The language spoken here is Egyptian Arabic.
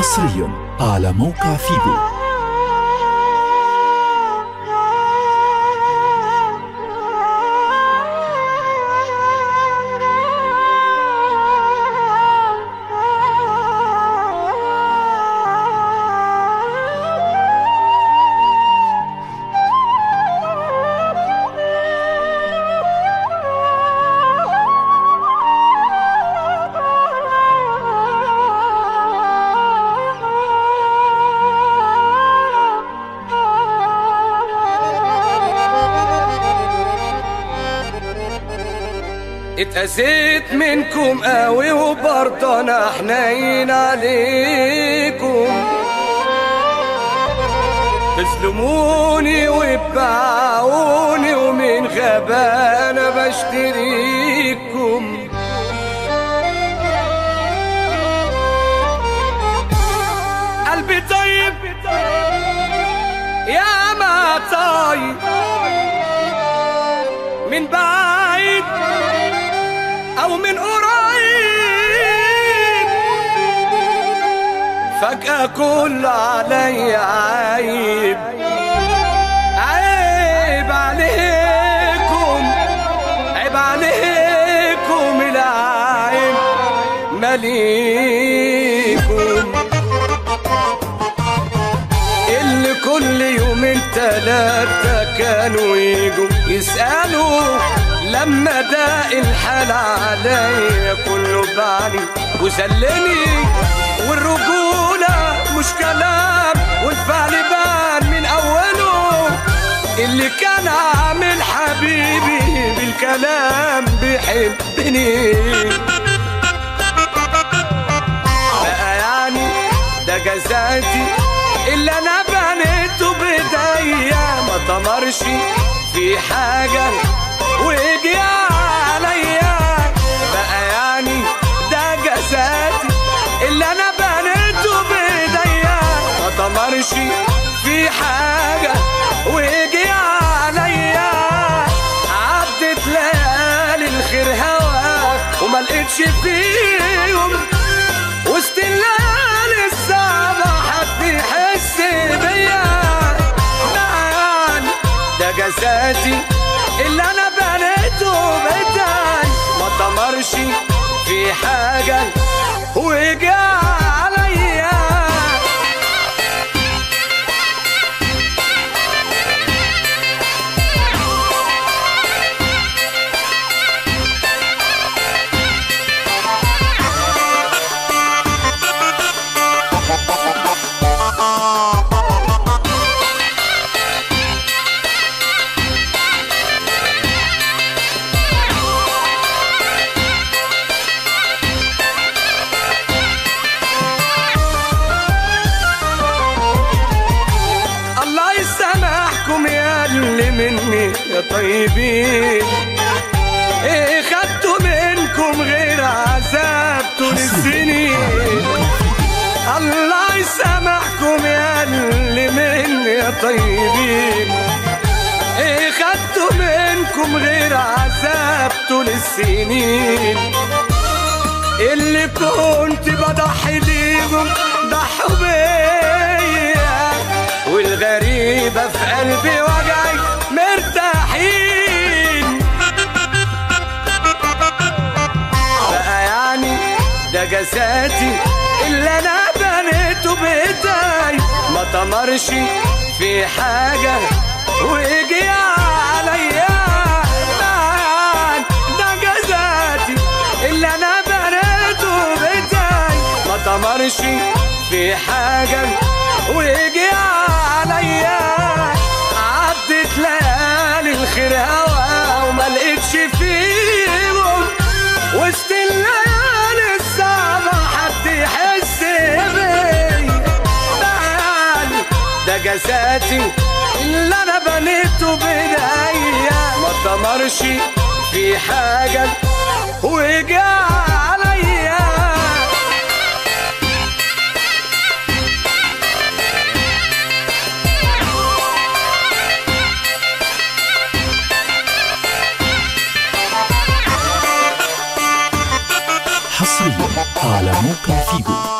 حصريا على موقع فيجو اتأذيت منكم قوي وبرضه انا حنين عليكم تظلموني وتباعوني ومن غبانا بشتريكم قلبي طيب يا ما طيب من بعيد او من قريب فجأة كل علي عيب عيب عليكم عيب عليكم العيب مليكم اللي كل يومين تلاتة كانوا يجوا يسألوا لما ده الحال عليا كله بعني وسلني والرجولة مش كلام والفعل بان من أوله اللي كان عامل حبيبي بالكلام بيحبني بقى يعني ده جزاتي اللي انا بنيته بايديا ما طمرش في حاجه ويجي عليا بقى يعني ده جزاتي اللي انا بنيته بايديا ما طمرش في حاجه ويجي عليا عدت ليالي الخير هوا وما لقيتش فيهم وسط الليالي الصعبة حد يحس بيا نعم ده جساتي اللي انا بنيته بداي ما طمرش في حاجة وجا عليا الله يسامحكم يا اللي مني يا طيبين ايه خدتوا منكم غير عذاب طول السنين الله يسامحكم يا اللي مني يا طيبين ايه خدتوا منكم غير عذاب طول السنين اللي كنت بضحي ليهم ضحوا بيا والغريبة في قلبي وجعي مرتاحين بقى يعني ده جساتي اللي انا بنيته بايدي ما طمرش في حاجة ويجي عليا نعم، ده جزاتي اللي انا بنيته بايدي ما طمرش في حاجة ويجي عليا عدت ليالي الخير هوا وما لقيتش فيهم وسط الليالي الصعبة حد يحس بيا تعالي ده جساتي اللي انا بنيته بايديا ما طمرش في حاجة وجا عليا حصريا على موقع فيجو